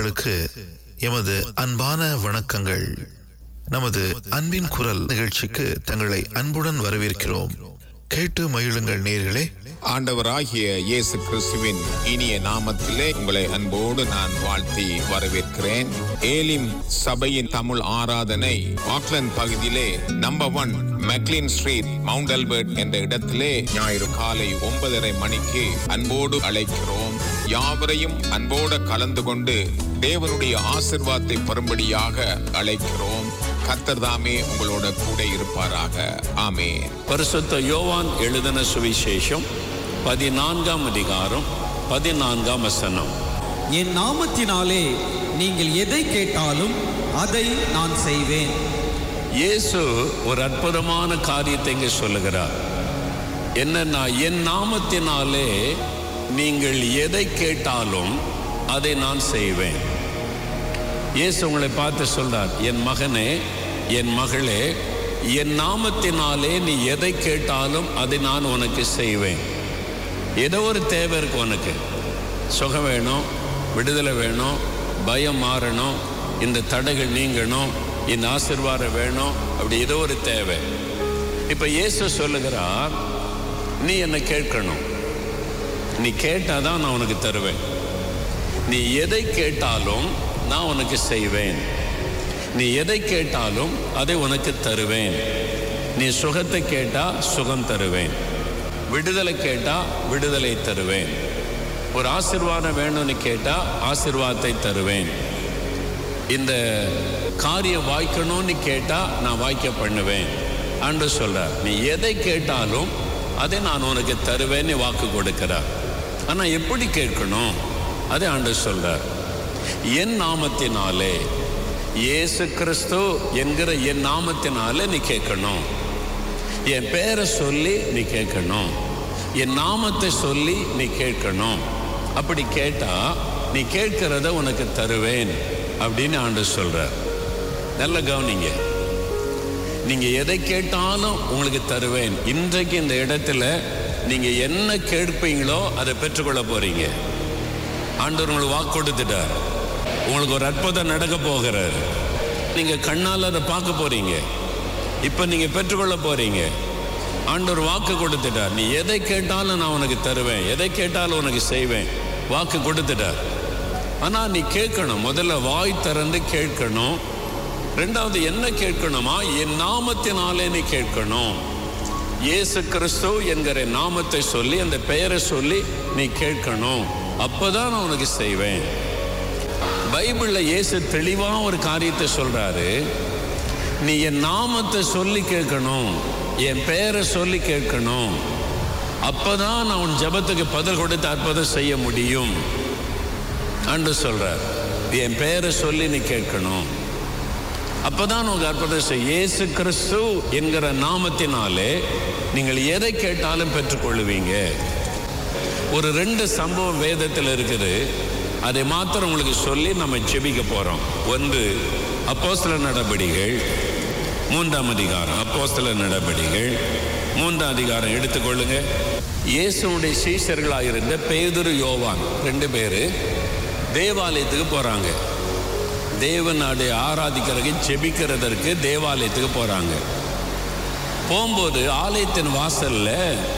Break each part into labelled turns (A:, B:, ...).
A: உறவுகளுக்கு எமது அன்பான வணக்கங்கள் நமது அன்பின் குரல் நிகழ்ச்சிக்கு தங்களை அன்புடன் வரவேற்கிறோம் கேட்டு மகிழுங்கள் நேர்களே
B: ஆண்டவராகிய இயேசு கிறிஸ்துவின் இனிய நாமத்திலே உங்களை அன்போடு நான் வாழ்த்தி வரவேற்கிறேன் ஏலிம் சபையின் தமிழ் ஆராதனை ஆக்லண்ட் பகுதியிலே number one McLean street Mount Albert என்ற இடத்திலே ஞாயிறு காலை ஒன்பதரை மணிக்கு அன்போடு அழைக்கிறோம் யாவரையும் அன்போடு கலந்து கொண்டு தேவனுடைய ஆசிர்வாதத்தை பெறும்படியாக அழைக்கிறோம் கர்த்தர் தாமே உங்களோட கூட இருப்பாராக ஆமென்
C: பரிசுத்த யோவான் எழுதின சுவிசேஷம் பதினான்காம் அதிகாரம் பதினான்காம் வசனம்
D: என் நாமத்தினாலே நீங்கள் எதை கேட்டாலும் அதை நான் செய்வேன்
C: இயேசு ஒரு அற்புதமான காரியத்தை இங்கே சொல்லுகிறார் என்னன்னா என் நாமத்தினாலே நீங்கள் எதை கேட்டாலும் அதை நான் செய்வேன் இயேசு உங்களை பார்த்து சொல்றார் என் மகனே என் மகளே என் நாமத்தினாலே நீ எதை கேட்டாலும் அதை நான் உனக்கு செய்வேன் ஏதோ ஒரு தேவை இருக்கு உனக்கு சுகம் வேணும் விடுதலை வேணும் பயம் மாறணும் இந்த தடைகள் நீங்கணும் இந்த ஆசிர்வாதம் வேணும் அப்படி ஏதோ ஒரு தேவை இப்போ இயேசு சொல்லுகிறார் நீ என்னை கேட்கணும் நீ கேட்டாதான் நான் உனக்கு தருவேன் நீ எதை கேட்டாலும் நான் உனக்கு செய்வேன் நீ எதை கேட்டாலும் அதை உனக்கு தருவேன் நீ சுகத்தை கேட்டா சுகம் தருவேன் விடுதலை கேட்டா விடுதலை தருவேன் ஒரு ஆசிர்வாதம் வேணும்னு கேட்டா ஆசிர்வாதத்தை தருவேன் இந்த காரியம் வாய்க்கணும்னு கேட்டா நான் வாய்க்க பண்ணுவேன் அன்று சொல்றார் நீ எதை கேட்டாலும் அதை நான் உனக்கு தருவேன்னு வாக்கு கொடுக்கிறார் ஆனா எப்படி கேட்கணும் அதை ஆண்டு சொல்றார் என் நாமத்தினாலே இயேசு கிறிஸ்து என்கிற என் நாமத்தினாலே நீ கேட்கணும் என் பேரை சொல்லி நீ கேட்கணும் என் நாமத்தை சொல்லி நீ கேட்கணும் அப்படி கேட்டா நீ கேட்கிறத உனக்கு தருவேன் அப்படின்னு ஆண்டு சொல்றார் நல்ல கவனிங்க நீங்க எதை கேட்டாலும் உங்களுக்கு தருவேன் இன்றைக்கு இந்த இடத்துல நீங்க என்ன கேட்பீங்களோ அதை பெற்றுக்கொள்ள போறீங்க ஆண்டவர் உங்களுக்கு வாக்கு கொடுத்துட்டார் உங்களுக்கு ஒரு அற்புதம் நடக்க போகிறார் நீங்க கண்ணால் அதை பார்க்க போறீங்க இப்ப நீங்க பெற்றுக்கொள்ள போறீங்க ஆண்டவர் வாக்கு கொடுத்துட்டார் நீ எதை கேட்டாலும் நான் உனக்கு தருவேன் எதை கேட்டாலும் உனக்கு செய்வேன் வாக்கு கொடுத்துட்டார் ஆனா நீ கேட்கணும் முதல்ல வாய் திறந்து கேட்கணும் ரெண்டாவது என்ன கேட்கணுமா என் நாமத்தினாலே நீ கேட்கணும் இயேசு கிறிஸ்து என்கிற நாமத்தை சொல்லி அந்த பெயரை சொல்லி நீ கேட்கணும் அப்பதான் நான் உனக்கு செய்வேன் பைபிள்ல இயேசு தெளிவா ஒரு காரியத்தை சொல்றாரு நீ என் நாமத்தை சொல்லி கேட்கணும் என் பெயரை சொல்லி கேட்கணும் அப்பதான் நான் உன் ஜெபத்துக்கு பதில் கொடுத்து அற்புதம் செய்ய முடியும் அன்று சொல்றார் என் பெயரை சொல்லி நீ கேட்கணும் அப்பதான் உங்களுக்கு அற்புதம் செய்ய இயேசு கிறிஸ்து என்கிற நாமத்தினாலே நீங்கள் எதை கேட்டாலும் பெற்றுக்கொள்ளுவீங்க ஒரு ரெண்டு சம்பவம் வேதத்தில் இருக்குது அதை மாத்திரம் உங்களுக்கு சொல்லி நம்ம ஜெபிக்க போறோம் ஒன்று அப்போஸ்தல நடபடிகள் மூன்றாம் அதிகாரம் அப்போஸ்தல நடபடிகள் மூன்றாம் அதிகாரம் எடுத்துக்கொள்ளுங்க இயேசுடைய சீஷர்களாக இருந்த பேதுரு யோவான் ரெண்டு பேர் தேவாலயத்துக்கு போறாங்க தேவநாடு ஆராதிக்கிறதுக்கு ஜெபிக்கிறதற்கு தேவாலயத்துக்கு போறாங்க போகும்போது ஆலயத்தின் வாசல்ல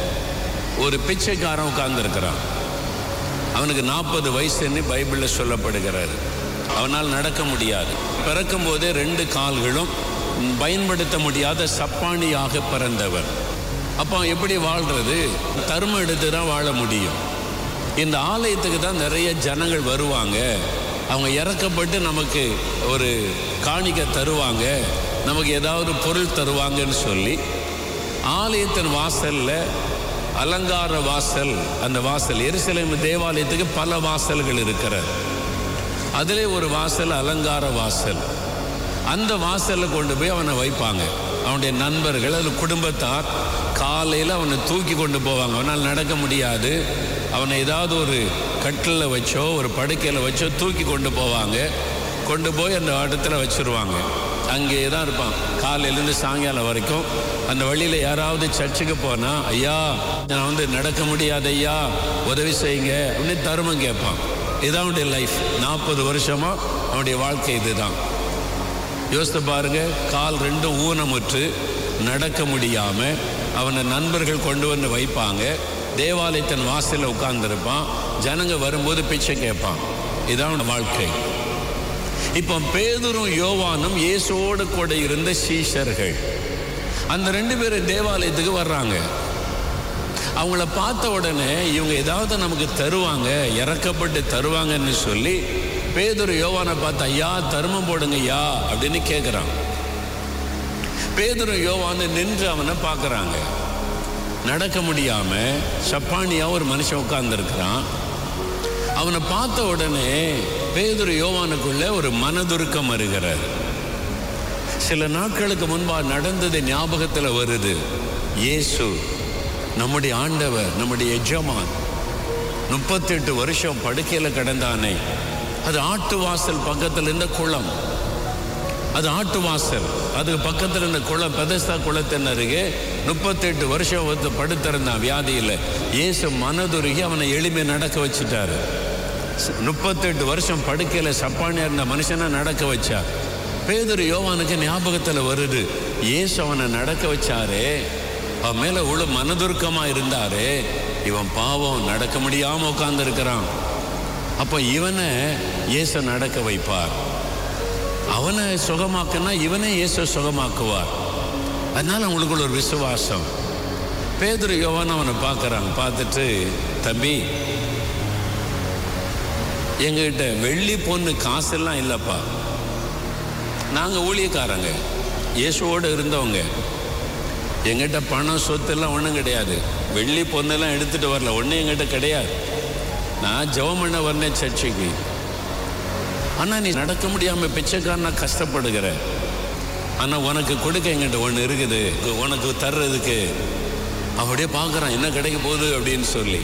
C: ஒரு பிச்சைக்காரன் உட்கார்ந்துருக்கிறான் அவனுக்கு நாற்பது வயசுன்னு பைபிளில் சொல்லப்படுகிறாரு அவனால் நடக்க முடியாது பிறக்கும் போதே ரெண்டு கால்களும் பயன்படுத்த முடியாத சப்பானியாக பிறந்தவர் அப்போ எப்படி வாழ்றது தர்மம் எடுத்து தான் வாழ முடியும் இந்த ஆலயத்துக்கு தான் நிறைய ஜனங்கள் வருவாங்க அவங்க இறக்கப்பட்டு நமக்கு ஒரு காணிக்கை தருவாங்க நமக்கு ஏதாவது பொருள் தருவாங்கன்னு சொல்லி ஆலயத்தின் வாசல்ல அலங்கார வாசல் அந்த வாசல் எருசலேம் தேவாலயத்துக்கு பல வாசல்கள் இருக்கிறது அதிலே ஒரு வாசல் அலங்கார வாசல் அந்த வாசல்ல கொண்டு போய் அவனை வைப்பாங்க அவனுடைய நண்பர்கள் அது குடும்பத்தார் காலையில் அவனை தூக்கி கொண்டு போவாங்க அவனால் நடக்க முடியாது அவனை ஏதாவது ஒரு கட்டிலில் வச்சோ ஒரு படுக்கையில் வச்சோ தூக்கி கொண்டு போவாங்க கொண்டு போய் அந்த இடத்துல வச்சிருவாங்க அங்கேயே தான் இருப்பான் காலையிலேருந்து சாயங்காலம் வரைக்கும் அந்த வழியில் யாராவது சர்ச்சுக்கு போனா ஐயா நான் வந்து நடக்க முடியாது ஐயா உதவி செய்யுங்க அப்படின்னு தருமம் கேட்பான் இதான் அவனுடைய லைஃப் நாற்பது வருஷமா அவனுடைய வாழ்க்கை இதுதான் யோசித்து பாருங்க கால் ரெண்டும் ஊனமுற்று நடக்க முடியாம அவனை நண்பர்கள் கொண்டு வந்து வைப்பாங்க தேவாலயத்தின் வாசலில் உட்கார்ந்திருப்பான் ஜனங்க வரும்போது பிச்சை கேட்பான் இதான் அவன் வாழ்க்கை இப்போ பேதுரும் யோவானும் இயேசுவோடு கூட இருந்த சீஷர்கள் அந்த ரெண்டு பேரும் தேவாலயத்துக்கு வர்றாங்க அவங்கள பார்த்த உடனே இவங்க ஏதாவது நமக்கு தருவாங்க இறக்கப்பட்டு தருவாங்கன்னு சொல்லி பேதுரு யோவானை பார்த்து ஐயா தர்மம் போடுங்க ஐயா அப்படின்னு கேட்குறான் பேதுரு யோவானை நின்று அவனை பார்க்குறாங்க நடக்க முடியாம சப்பானியா ஒரு மனுஷன் உட்கார்ந்துருக்கிறான் அவனை பார்த்த உடனே பேதுரு யோவானுக்குள்ள ஒரு மனதுருக்கம் வருகிறார் சில நாட்களுக்கு முன்பா நடந்தது ஞாபகத்தில் வருது இயேசு நம்முடைய ஆண்டவர் நம்முடைய எஜமான் முப்பத்தெட்டு வருஷம் படுக்கையில் கிடந்தானே அது ஆட்டு வாசல் பக்கத்தில் இருந்த குளம் அது ஆட்டு வாசல் அதுக்கு பக்கத்தில் இருந்த குளம் பெதஸ்தா குளத்தின் அருகே முப்பத்தெட்டு வருஷம் வந்து படுத்திருந்தான் வியாதியில் இயேசு மனதுருகி அவனை எளிமை நடக்க வச்சுட்டாரு முப்பத்தெட்டு வருஷம் படுக்கையில் சப்பானியா இருந்த மனுஷனை நடக்க வச்சார் பேதர் யோவானுக்கு ஞாபகத்தில் வருது இயேசு அவனை நடக்க வச்சாரே அவன் மேலே உள்ள மனதுருக்கமா இருந்தாரே இவன் பாவம் நடக்க முடியாம உட்கார்ந்து இருக்கிறான் அப்போ இவனை இயேசு நடக்க வைப்பார் அவனை சுகமாக்குனா இவனை இயேசு சுகமாக்குவார் அதனால அவங்களுக்குள்ள ஒரு விசுவாசம் பேதுரு யோவான் அவனை பார்க்குறாங்க பார்த்துட்டு தம்பி எங்ககிட்ட வெள்ளி பொண்ணு காசெல்லாம் இல்லைப்பா நாங்கள் ஊழியக்காரங்க இயேசுவோடு இருந்தவங்க எங்கிட்ட பணம் சொத்தெல்லாம் ஒன்றும் கிடையாது வெள்ளி பொண்ணெல்லாம் எடுத்துகிட்டு வரல ஒன்றும் எங்கிட்ட கிடையாது நான் ஜெபம் பண்ண வரனேன் சர்ச்சைக்கு ஆனால் நீ நடக்க முடியாமல் பிச்சைக்காரனா கஷ்டப்படுகிற ஆனால் உனக்கு கொடுக்க எங்கிட்ட ஒன்று இருக்குது உனக்கு தர்றதுக்கு அப்படியே பார்க்குறான் என்ன கிடைக்க போகுது அப்படின்னு சொல்லி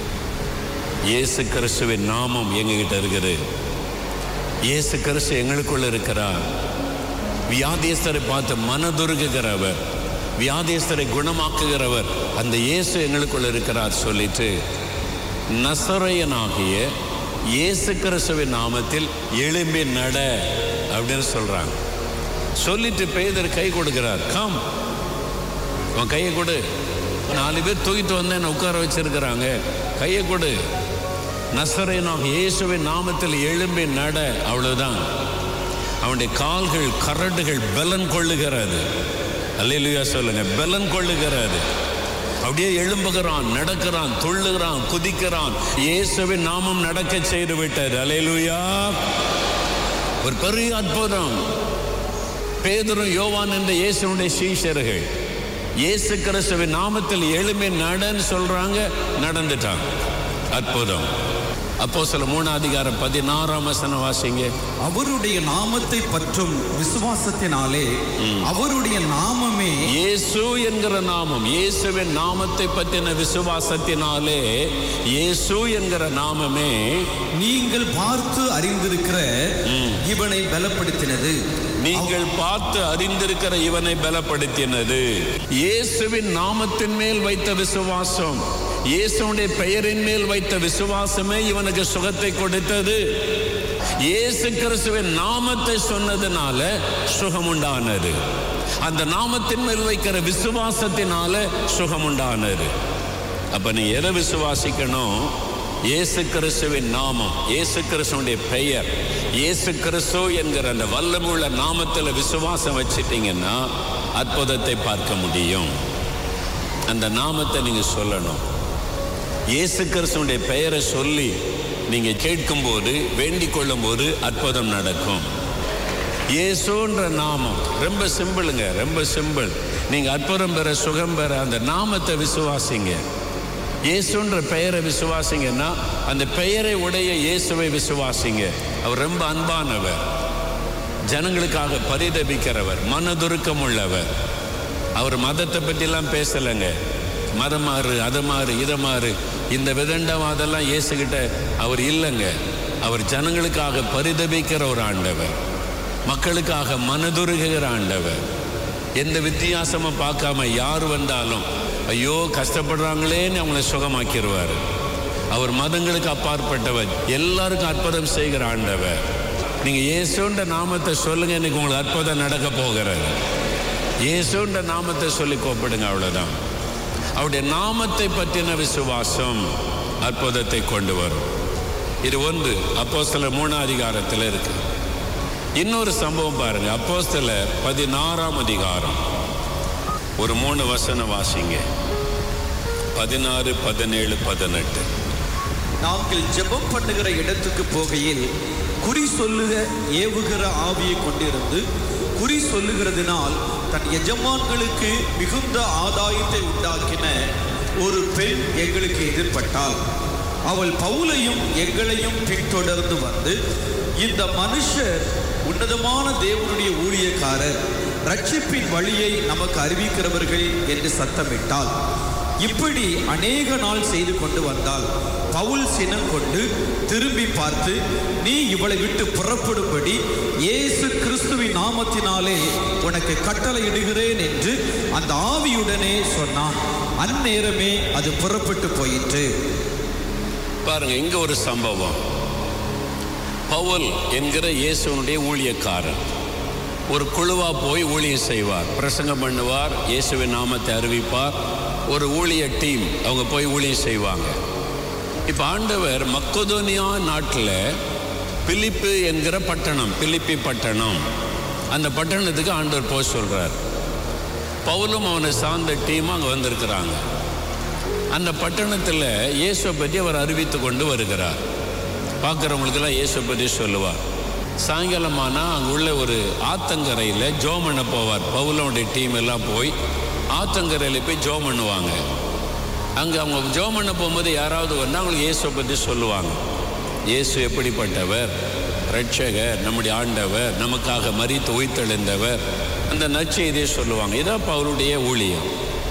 C: இயேசு கிறிஸ்துவின் நாமம் எங்ககிட்ட இருக்குது இயேசு கிறிஸ்து எங்களுக்குள்ள இருக்கிறார் வியாதியஸ்தரை பார்த்து மனதுருகுகிறவர் வியாதியஸ்தரை குணமாக்குகிறவர் அந்த இயேசு எங்களுக்குள்ள இருக்கிறார் சொல்லிட்டு நசரையனாகிய இயேசு கிறிஸ்துவின் நாமத்தில் எழும்பி நட அப்படின்னு சொல்றாங்க சொல்லிட்டு பேதர் கை கொடுக்கிறார் கம் உன் கையை கொடு நாலு பேர் தூக்கிட்டு வந்து என்னை உட்கார வச்சிருக்கிறாங்க கையை கொடு நசரேனாக இயேசுவின் நாமத்தில் எழும்பி நட அவ்வளவுதான் அவனுடைய கால்கள் கரடுகள் பலன் கொள்ளுகிறது அல்லேலூயா சொல்லுங்க பலன் கொள்ளுகிறது அப்படியே எழும்புகிறான் நடக்கிறான் துள்ளுகிறான் குதிக்கிறான் இயேசுவின் நாமம் நடக்க செய்து விட்டது அல்லேலூயா ஒரு பெரிய அற்புதம் பேதுரும் யோவான் என்ற இயேசுனுடைய சீஷர்கள் இயேசு கிறிஸ்துவின் நாமத்தில் எழும்பி நடன்னு சொல்றாங்க நடந்துட்டாங்க அற்புதம் அப்போ சில மூணாம் அதிகாரம் பதினாறாம் வசனம் வாசிங்க
D: அவருடைய நாமத்தை பற்றும் விசுவாசத்தினாலே அவருடைய நாமமே
C: இயேசு என்கிற நாமம் இயேசுவின் நாமத்தை பற்றின விசுவாசத்தினாலே இயேசு என்கிற நாமமே
D: நீங்கள் பார்த்து அறிந்திருக்கிற இவனை பலப்படுத்தினது
C: நீங்கள் பார்த்து அறிந்திருக்கிற இவனை பலப்படுத்தினது இயேசுவின் நாமத்தின் மேல் வைத்த விசுவாசம் இயேசுடைய பெயரின் மேல் வைத்த விசுவாசமே இவனுக்கு சுகத்தை கொடுத்தது இயேசு கிறிஸ்துவின் நாமத்தை சொன்னதுனால சுகம் உண்டானது அந்த நாமத்தின் மேல் வைக்கிற விசுவாசத்தினால சுகம் உண்டானது அப்ப நீ எதை விசுவாசிக்கணும் இயேசு கிறிஸ்துவின் நாமம் இயேசு கிறிஸ்துவனுடைய பெயர் இயேசு கிறிஸ்து என்கிற அந்த வல்லமுள்ள நாமத்தில் விசுவாசம் வச்சிட்டீங்கன்னா அற்புதத்தை பார்க்க முடியும் அந்த நாமத்தை நீங்க சொல்லணும் இயேசு கிறிஸ்துவனுடைய பெயரை சொல்லி நீங்க கேட்கும்போது வேண்டிக் கொள்ளும்போது அற்புதம் நடக்கும் இயேசுன்ற நாமம் ரொம்ப சிம்பிளுங்க ரொம்ப சிம்பிள் நீங்க அற்புதம் பெற சுகம் பெற அந்த நாமத்தை விசுவாசிங்க இயேசுன்ற பெயரை விசுவாசிங்கன்னா அந்த பெயரை உடைய இயேசுவை விசுவாசிங்க அவர் ரொம்ப அன்பானவர் ஜனங்களுக்காக பரிதபிக்கிறவர் மனதுருக்கம் உள்ளவர் அவர் மதத்தை பற்றிலாம் பேசலைங்க மதம் மாறு அதை மாறு இதை மாறு இந்த விதண்டவாதெல்லாம் இயேசுகிட்ட அவர் இல்லைங்க அவர் ஜனங்களுக்காக பரிதபிக்கிற ஒரு ஆண்டவர் மக்களுக்காக மனதுருகுகிற ஆண்டவர் எந்த வித்தியாசமும் பார்க்காம யார் வந்தாலும் ஐயோ கஷ்டப்படுறாங்களேன்னு அவங்கள சுகமாக்கிடுவார் அவர் மதங்களுக்கு அப்பாற்பட்டவர் எல்லாருக்கும் அற்புதம் செய்கிற ஆண்டவர் நீங்க இயேசுன்ற நாமத்தை சொல்லுங்க இன்னைக்கு உங்களுக்கு அற்புதம் நடக்க போகிறது இயேசுன்ற நாமத்தை சொல்லி கூப்பிடுங்க அவ்வளவுதான் அவருடைய நாமத்தை பற்றின விசுவாசம் அற்புதத்தை கொண்டு வரும் இது ஒன்று அப்போ சில மூணாம் அதிகாரத்தில் இருக்கு இன்னொரு சம்பவம் பாருங்க அப்போ சில பதினாறாம் அதிகாரம் ஒரு மூணு வசனம் வாசிங்க பதினாறு பதினேழு பதினெட்டு
D: நாங்கள் ஜெபம் பண்ணுகிற இடத்துக்கு போகையில் குறி சொல்லுக ஏவுகிற ஆவியை கொண்டிருந்து குறி சொல்லுகிறதினால் தன் எஜமான்களுக்கு மிகுந்த ஆதாயத்தை உண்டாக்கின ஒரு பெண் எங்களுக்கு எதிர்பட்டாள் அவள் பவுலையும் எங்களையும் பின்தொடர்ந்து வந்து இந்த மனுஷர் உன்னதமான தேவனுடைய ஊழியக்காரர் ரட்சிப்பின் வழியை நமக்கு அறிவிக்கிறவர்கள் என்று சத்தமிட்டாள் இப்படி அநேக நாள் செய்து கொண்டு வந்தால் பவுல் சினம் கொண்டு திரும்பி பார்த்து நீ இவளை விட்டு புறப்படும்படி இயேசு கிறிஸ்துவின் நாமத்தினாலே உனக்கு கட்டளையிடுகிறேன் என்று அந்த ஆவியுடனே சொன்னான் அந்நேரமே அது புறப்பட்டு போயிற்று
C: பாருங்க இங்க ஒரு சம்பவம் பவுல் என்கிற இயேசுனுடைய ஊழியக்காரர் ஒரு குழுவா போய் ஊழியம் செய்வார் பிரசங்கம் பண்ணுவார் இயேசுவின் நாமத்தை அறிவிப்பார் ஒரு ஊழிய டீம் அவங்க போய் ஊழியம் செய்வாங்க இப்போ ஆண்டவர் மக்கதோனியா நாட்டில் பிலிப்பு என்கிற பட்டணம் பிலிப்பி பட்டணம் அந்த பட்டணத்துக்கு ஆண்டவர் போய் சொல்றார் பவுலும் அவனை சார்ந்த டீமும் அங்கே வந்திருக்கிறாங்க அந்த பட்டணத்தில் இயேசுவை பற்றி அவர் அறிவித்து கொண்டு வருகிறார் பார்க்குறவங்களுக்கெல்லாம் இயேசுவை பற்றி சொல்லுவார் சாயங்காலமானா அங்கே உள்ள ஒரு ஆத்தங்கரையில் ஜோம் பண்ண போவார் பவுலனுடைய டீம் எல்லாம் போய் ஆத்தங்கரையில் போய் ஜோம் பண்ணுவாங்க அங்கே அவங்க ஜோம் பண்ண போகும்போது யாராவது வந்தால் அவங்களுக்கு இயேசுவை பற்றி சொல்லுவாங்க இயேசு எப்படிப்பட்டவர் ரட்சகர் நம்முடைய ஆண்டவர் நமக்காக மறித்து உயிர்த்தெழுந்தவர் அந்த நற்செய்தியை சொல்லுவாங்க இதான் அவருடைய ஊழியம்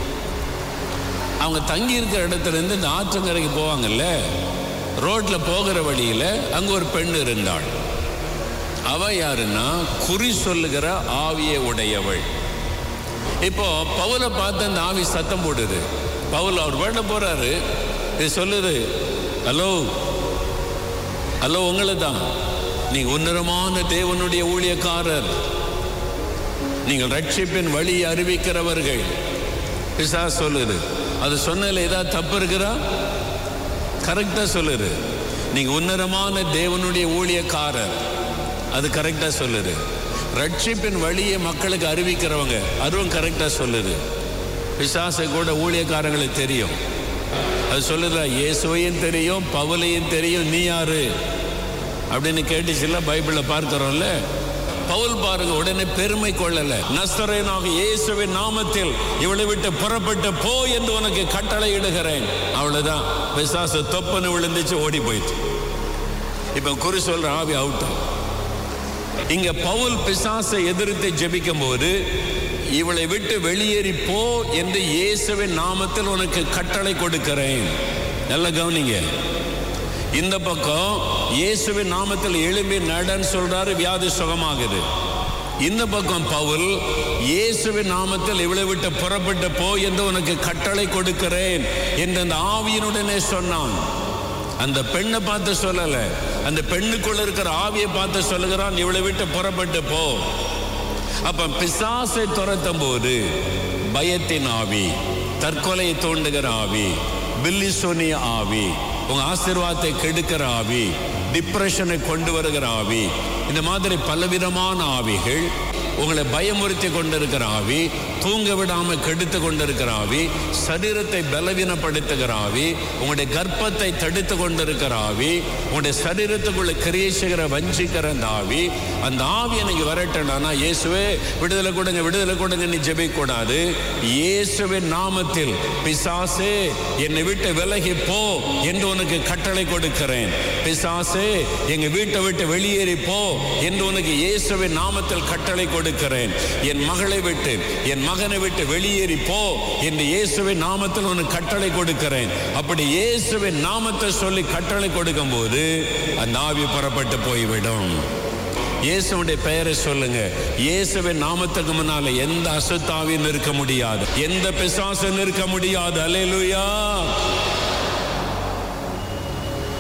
C: அவங்க தங்கி இருக்கிற இடத்துல இருந்து இந்த ஆற்றங்கரைக்கு போவாங்கல்ல ரோட்ல போகிற வழியில அங்க ஒரு பெண் இருந்தாள் அவ யாருன்னா குறி சொல்லுகிற ஆவியை உடையவள் இப்போ பவுலை பார்த்து அந்த ஆவி சத்தம் போடுது பவுல் அவர் வேண்ட போறாரு இது சொல்லுது ஹலோ ஹலோ உங்களை தான் நீங்க உன்னதமான தேவனுடைய ஊழியக்காரர் நீங்கள் ரட்சிப்பின் வழியை அறிவிக்கிறவர்கள் பிசா சொல்லுது அது சொன்னதுல ஏதாவது தப்பு இருக்கிறா கரெக்டா சொல்லுது நீங்க உன்னதமான தேவனுடைய ஊழியக்காரர் அது கரெக்டா சொல்லுது ரட்சிப்பின் வழியை மக்களுக்கு அறிவிக்கிறவங்க அதுவும் கரெக்டா சொல்லுது பிசாசை கூட ஊழியக்காரங்களுக்கு தெரியும் அது சொல்லுதா இயேசுவையும் தெரியும் பவுலையும் தெரியும் நீ யாரு அப்படின்னு கேட்டுச்சுல பைபிள்ல பார்க்கிறோம்ல பவுல் பாருங்க உடனே பெருமை கொள்ளல நஸ்தரேனாக இயேசுவின் நாமத்தில் இவளை விட்டு புறப்பட்டு போ என்று உனக்கு கட்டளை இடுகிறேன் அவ்வளவுதான் பிசாசு தொப்பன்னு விழுந்துச்சு ஓடி போயிடுச்சு இப்ப குறி சொல்ற ஆவி அவுட் இங்க பவுல் பிசாசை எதிர்த்து ஜெபிக்கும் போது இவளை விட்டு வெளியேறி போ என்று இயேசுவின் நாமத்தில் உனக்கு கட்டளை கொடுக்கிறேன் நல்லா கவனிங்க இந்த பக்கம் இயேசுவின் நாமத்தில் எழும்பி நடன்னு சொல்றாரு வியாதி சுகமாகுது இந்த பக்கம் பவுல் இயேசுவின் நாமத்தில் இவளை விட்டு புறப்பட்டு போ என்று உனக்கு கட்டளை கொடுக்கிறேன் என்று அந்த ஆவியினுடனே சொன்னான் அந்த பெண்ணை பார்த்து சொல்லல அந்த பெண்ணுக்குள்ள இருக்கிற ஆவியை பார்த்து சொல்லுகிறான் இவளை விட்டு புறப்பட்டு போ அப்ப பிசாசை துரத்தும் போது பயத்தின் ஆவி தற்கொலையை தூண்டுகிற ஆவி பில்லிசோனிய ஆவி உங்க ஆசீர்வாதத்தை கெடுக்கிற ஆவி டிப்ரெஷனை கொண்டு வருகிற ஆவி இந்த மாதிரி பலவிதமான ஆவிகள் உங்களை பயமுறுத்தி கொண்டிருக்கிற ஆவி தூங்க விடாம கெடுத்து கொண்டிருக்கிற ஆவி சரீரத்தை பலவீனப்படுத்துகிற ஆவி உங்களுடைய கர்ப்பத்தை தடுத்து கொண்டிருக்கிற ஆவி உங்களுடைய சரீரத்துக்குள்ள கிரியை செய்கிற வஞ்சிக்கிற அந்த ஆவி அந்த ஆவி எனக்கு வரட்டனா இயேசுவே விடுதலை கொடுங்க விடுதலை கொடுங்க நீ ஜெபிக்க கூடாது இயேசுவின் நாமத்தில் பிசாசே என்னை விட்டு விலகி போ என்று உனக்கு கட்டளை கொடுக்கிறேன் பிசாசே எங்க வீட்டை விட்டு வெளியேறி போ என்று உனக்கு இயேசுவின் நாமத்தில் கட்டளை கொடுக்கிறேன் என் மகளை விட்டு என் மகனை விட்டு வெளியேறி போ என்று இயேசுவின் நாமத்தில் உனக்கு கட்டளை கொடுக்கிறேன் அப்படி இயேசுவின் நாமத்தை சொல்லி கட்டளை கொடுக்கும் போது அந்த ஆவி புறப்பட்டு போய்விடும் இயேசுடைய பெயரை சொல்லுங்க இயேசுவின் நாமத்துக்கு முன்னால எந்த அசுத்தாவியும் இருக்க முடியாது எந்த பிசாசும் இருக்க முடியாது அல்லேலூயா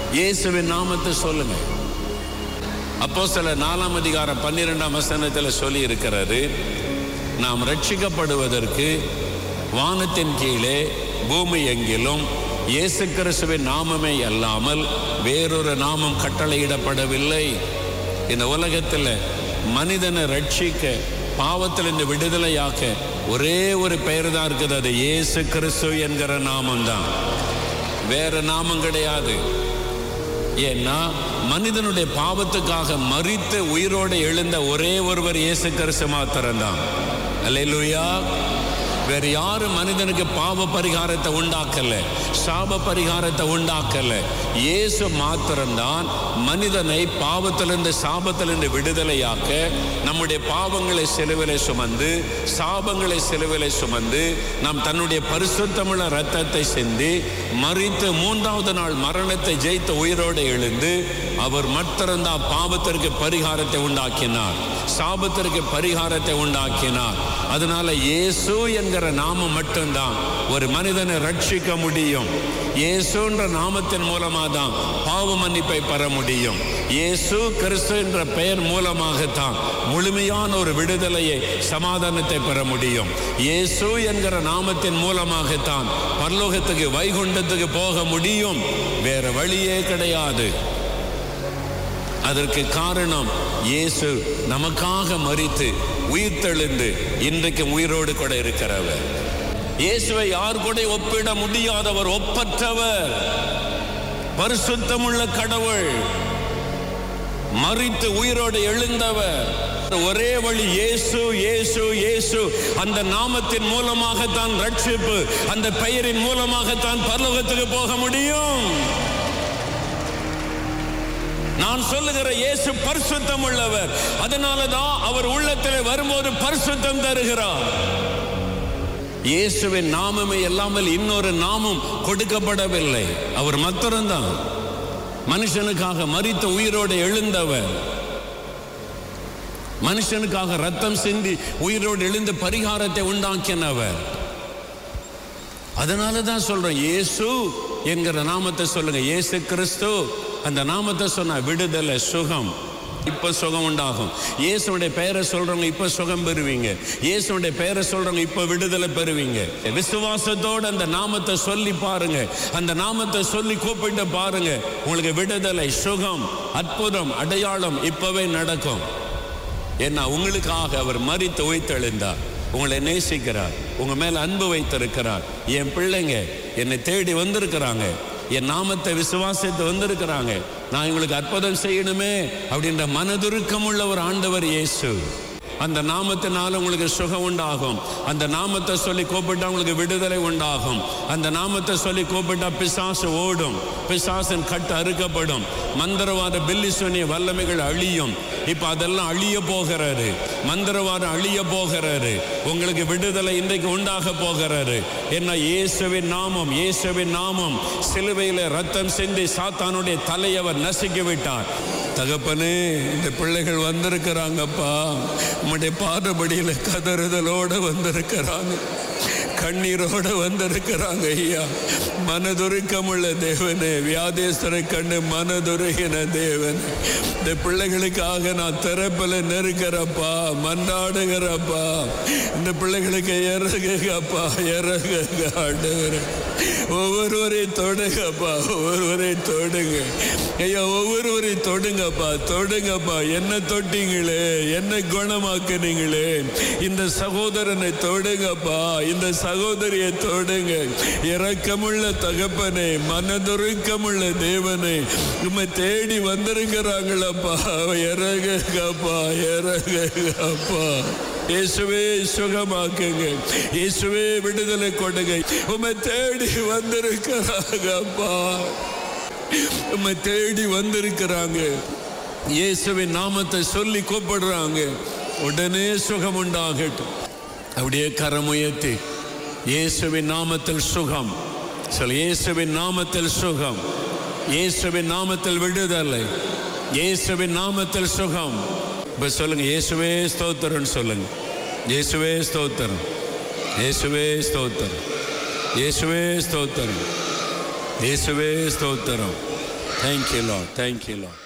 C: இயேசுவின் நாமத்தை சொல்லுங்க அப்போ சில நாலாம் அதிகாரம் பன்னிரெண்டாம் வசனத்தில் சொல்லி இருக்கிறாரு நாம் ரட்சிக்கப்படுவதற்கு வானத்தின் கீழே பூமி எங்கிலும் இயேசு கிறிஸ்துவின் நாமமே அல்லாமல் வேறொரு நாமம் கட்டளையிடப்படவில்லை இந்த உலகத்தில் மனிதனை ரட்சிக்க பாவத்திலிருந்து விடுதலையாக்க ஒரே ஒரு பெயர் தான் இருக்குது அது இயேசு கிறிஸ்து என்கிற நாமம் தான் வேற நாமம் கிடையாது ஏன்னா மனிதனுடைய பாவத்துக்காக மறித்து உயிரோடு எழுந்த ஒரே ஒருவர் இயேசு கிறிஸ்து மாத்திரம்தான் அல்லேலூயா வேற யாரும் மனிதனுக்கு பாவ பரிகாரத்தை உண்டாக்கல சாப பரிகாரத்தை உண்டாக்கல இயேசு மாத்திரம்தான் மனிதனை பாவத்திலிருந்து சாபத்திலிருந்து விடுதலையாக்க நம்முடைய பாவங்களை சிலுவிலை சுமந்து சாபங்களை சிலுவிலை சுமந்து நாம் தன்னுடைய பரிசுத்தமுள்ள ரத்தத்தை சிந்தி மறித்து மூன்றாவது நாள் மரணத்தை ஜெயித்த உயிரோடு எழுந்து அவர் மாத்திரம்தான் பாவத்திற்கு பரிகாரத்தை உண்டாக்கினார் சாபத்திற்கு பரிகாரத்தை உண்டாக்கினார் அதனால இயேசு என்கிற நாமம் மட்டும்தான் ஒரு மனிதனை ரட்சிக்க முடியும் இயேசுன்ற நாமத்தின் மூலமா தான் பாவ மன்னிப்பை பெற முடியும் இயேசு கிறிஸ்து என்ற பெயர் மூலமாகத்தான் முழுமையான ஒரு விடுதலையை சமாதானத்தை பெற முடியும் இயேசு என்கிற நாமத்தின் மூலமாகத்தான் பரலோகத்துக்கு வைகுண்டத்துக்கு போக முடியும் வேற வழியே கிடையாது அதற்கு காரணம் இயேசு நமக்காக மறித்து உயிர்த்தெழுந்து இன்றைக்கு உயிரோடு கூட இருக்கிறவர் இயேசுவை யார் கூட ஒப்பிட முடியாதவர் ஒப்பற்றவர் பரிசுத்தமுள்ள கடவுள் மறித்து உயிரோடு எழுந்தவர் ஒரே வழி இயேசு இயேசு இயேசு அந்த நாமத்தின் மூலமாகத்தான் ரட்சிப்பு அந்த பெயரின் மூலமாகத்தான் பரலோகத்துக்கு போக முடியும் நான் சொல்லுகிற இயேசு பரிசுத்தம் உள்ளவர் அதனால தான் அவர் உள்ளத்தில் வரும்போது பரிசுத்தம் தருகிறார் இயேசுவின் நாமமே இல்லாமல் இன்னொரு நாமம் கொடுக்கப்படவில்லை அவர் மாத்திரம்தான் மனுஷனுக்காக மறித்த உயிரோடு எழுந்தவர் மனுஷனுக்காக ரத்தம் சிந்தி உயிரோடு எழுந்து பரிகாரத்தை உண்டாக்கினவர் அதனால தான் சொல்றேன் இயேசு என்கிற நாமத்தை சொல்லுங்க இயேசு கிறிஸ்து அந்த நாமத்தை சொன்னா விடுதலை சுகம் இப்ப சுகம் உண்டாகும் இயேசுடைய பெயரை சொல்றவங்க இப்ப சுகம் பெறுவீங்க இயேசுடைய பெயரை சொல்றவங்க இப்ப விடுதலை பெறுவீங்க விசுவாசத்தோட அந்த நாமத்தை சொல்லி பாருங்க அந்த நாமத்தை சொல்லி கூப்பிட்டு பாருங்க உங்களுக்கு விடுதலை சுகம் அற்புதம் அடையாளம் இப்பவே நடக்கும் ஏன்னா உங்களுக்காக அவர் மறித்து உயிர்த்தெழுந்தார் உங்களை நேசிக்கிறார் உங்க மேல அன்பு வைத்திருக்கிறார் என் பிள்ளைங்க என்னை தேடி வந்திருக்கிறாங்க என் நாமத்தை விசுவாசித்து வந்திருக்கிறாங்க நான் இவங்களுக்கு அற்புதம் செய்யணுமே அப்படின்ற மனதுருக்கம் உள்ள ஒரு ஆண்டவர் இயேசு அந்த நாமத்தினால உங்களுக்கு சுகம் உண்டாகும் அந்த நாமத்தை சொல்லி கூப்பிட்டா உங்களுக்கு விடுதலை உண்டாகும் அந்த நாமத்தை சொல்லி கூப்பிட்டா பிசாசு ஓடும் பிசாசின் கட்டு அறுக்கப்படும் மந்திரவாத பில்லி சொன்னிய வல்லமைகள் அழியும் இப்ப அதெல்லாம் அழிய போகிறாரு மந்திரவாதம் அழிய போகிறாரு உங்களுக்கு விடுதலை இன்றைக்கு உண்டாக போகிறாரு என்ன இயேசுவின் நாமம் இயேசுவின் நாமம் சிலுவையில ரத்தம் சிந்தி சாத்தானுடைய தலையவர் நசுக்கி விட்டார் தகப்பனே இந்த பிள்ளைகள் வந்திருக்கிறாங்கப்பா உம்முடைய பாதபடியில கதறுதலோட வந்திருக்கிறாங்க கண்ணீரோட வந்திருக்கிறாங்க ஐயா மனதுருக்கமுள்ள தேவனே வியாதேஸ்வரை கண்டு மனதுருகின தேவன் இந்த பிள்ளைகளுக்காக நான் திறப்பில் நெருக்கிறப்பா மன்றாடுகிறப்பா இந்த பிள்ளைகளுக்கு இறங்குங்கப்பா இறங்குங்க ஆண்டவரே ஒவ்வொருவரையும் தொடுங்கப்பா ஒவ்வொருவரையும் தொடுங்க ஐயா ஒவ்வொருவரையும் தொடுங்கப்பா தொடுங்கப்பா என்ன தொட்டீங்களே என்ன குணமாக்குனீங்களே இந்த சகோதரனை தொடுங்கப்பா இந்த சகோதரியை தொடுங்க இரக்கமுள்ள தகப்பனே மனதுருக்கமுள்ள தேவனே உம்மை தேடி வந்திருக்கிறாங்களப்பா இறங்குங்கப்பா இறங்குங்கப்பா இயேசுவே சுகமாக்குங்க இயேசுவே விடுதலை கொடுங்க உம்மை தேடி வந்திருக்கிறாங்கப்பா உம்மை தேடி வந்திருக்கிறாங்க இயேசுவின் நாமத்தை சொல்லி கூப்பிடுறாங்க உடனே சுகம் உண்டாகட்டும் அப்படியே கரமுயர்த்தி இயேசுவின் நாமத்தில் சுகம் சொல் இயேசுவின் நாமத்தில் சுகம் இயேசுவின் நாமத்தில் விடுதலை இயேசுவின் நாமத்தில் சுகம் இப்ப சொல்லுங்க இயேசுவே ஸ்தோத்திரம்னு சொல்லுங்க இயேசுவே ஸ்தோத்திரம் இயேசுவே ஸ்தோத்திரம் இயேசுவே ஸ்தோத்திரம் இயேசுவே ஸ்தோத்திரம் தேங்க்யூ லார்ட் தேங்க்யூ லார்ட்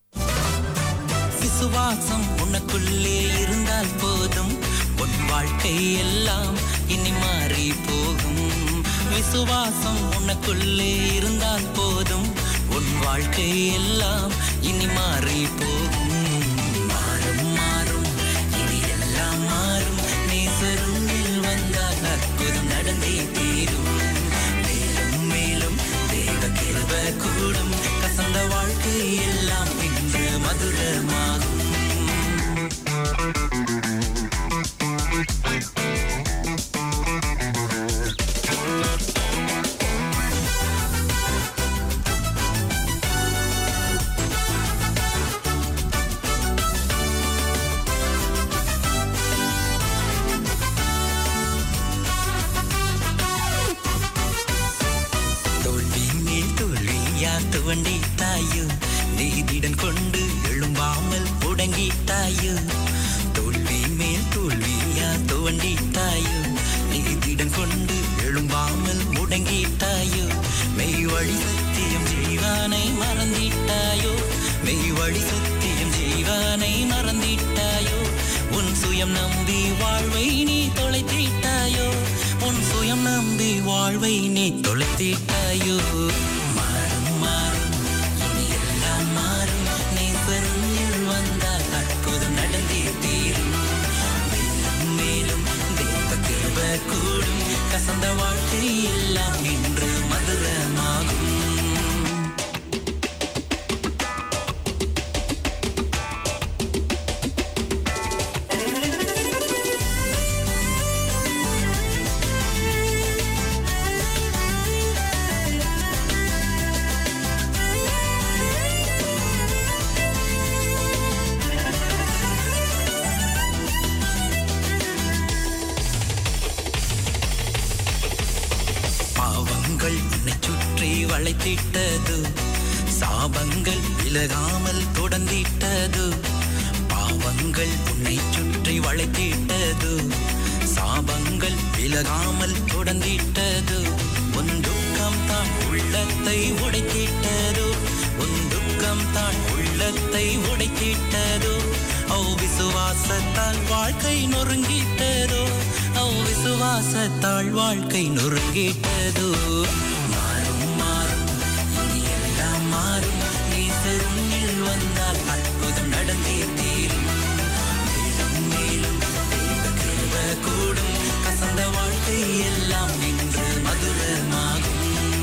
E: விசுவாசம் உனக்குள்ளே இருந்தால் போதும் உன் வாழ்க்கை எல்லாம் இனி மாறி போகும் விசுவாசம் உனக்குள்ளே இருந்தால் போதும் உன் வாழ்க்கை எல்லாம் இனி மாறி போகும் மாறும் மாறும் இனி எல்லாம் மாறும் நேசருங்கில் வந்தால் அற்புதம் நடந்தே தீரும் மேலும் மேலும் தேவ கிருப கூடும் கசந்த வாழ்க்கை எல்லாம் இன்று மதுரமாகும் தோல்வி மேல் தோல்வியா துவண்டிட்டாயோ நீதிடன் கொண்டு எழும்பாமல் முடங்கிட்டாயோ தோல்வி மேல் தோல்வியா துவண்டிட்டாயோ நீதிடன் கொண்டு எழும்பாமல் முடங்கிட்டாயோ மெய் வழி சத்தியம் ஜீவானை மறந்திட்டாயோ மெய் வழி சத்தியம் ஜீவானை மறந்திட்டாயோ உன் சுயம் நம்பி வாழ்வை நீ தொலைத்திட்டாயோ உன் சுயம் நம்பி வாழ்வை நீ தொலைத்திட்டாயோ மாறும் மாறும் இனி எல்லாம் மாறும் நீ பெருங்கில் வந்தால் அற்புதம் நடந்தே தீரும் மேலும் மேலும் தெய்வ கிருப கூடும் கசந்த வாழ்க்கை எல்லாம் இன்று மதுரமாகும் பாவங்கள் உன்னை சுற்றி வளைத்திட்டது சாபங்கள் விலகாமல் தொடர்ந்திட்டது பாவங்கள் உன்னை சுற்றி வளைத்திட்டது சாபங்கள் விலகாமல் தொடர்ந்திட்டது உன் துக்கம் தான் உள்ளத்தை உடைத்திட்டது உன் துக்கம் தான் உள்ளத்தை உடைத்திட்டதோ ஓ விசுவாசத்தால் வாழ்க்கை நொறுங்கிட்டதோ ஓ விசுவாசத்தால் வாழ்க்கை நொறுங்கிட்டதோ மாறும் மாறும் இனி எல்லாம் மாறும் நீ பெருமில் வந்தால் அற்புதம் நடந்தே தீரும் மேலும் மேலும் தெய்வ கிருப கூடும் கசந்த வாழ்க்கை எல்லாம் இன்று மதுரமாகும்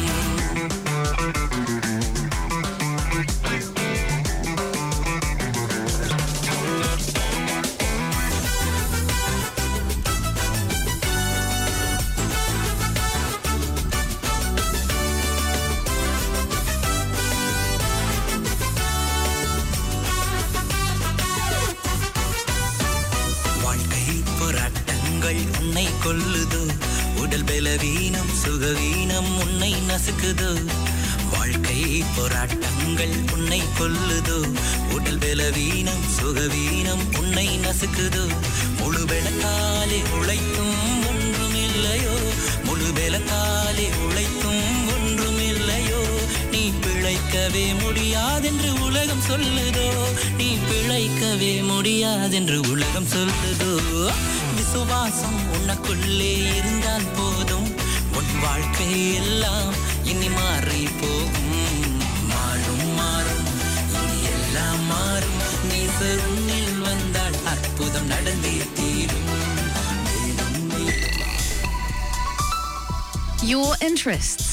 E: வாழ்க்கை போராட்டங்கள் உன்னை கொல்லுதோ உடல் பலவீனம் சுகவீனம் உன்னை நசுக்குதோ வாழ்க்கை போராட்டங்கள் உன்னை கொல்லுதோ உடல் பலவீனம் சுகவீனம் உன்னை நசுக்குதோ முழு பலத்தாலே உழைத்தும் ஒன்றுமில்லையோ முழு பலத்தாலே உழைத்தும் ஒன்றுமில்லையோ நீ பிழைக்கவே முடியாதென்று உலகம் சொல்லுதோ நீ பிழைக்கவே முடியாதென்று உலகம் சொல்லுதோ விசுவாசம் உனக்குள்ளே இருந்தால் போதும் உன் வாழ்க்கை எல்லாம் இனி மாறி போகும் மாறும் மாறும் இனி எல்லாம் மாறும் நீ பெருமில் வந்தால் அற்புதம் நடந்தே தீரும் மேலும் மேலும்
F: Your interests,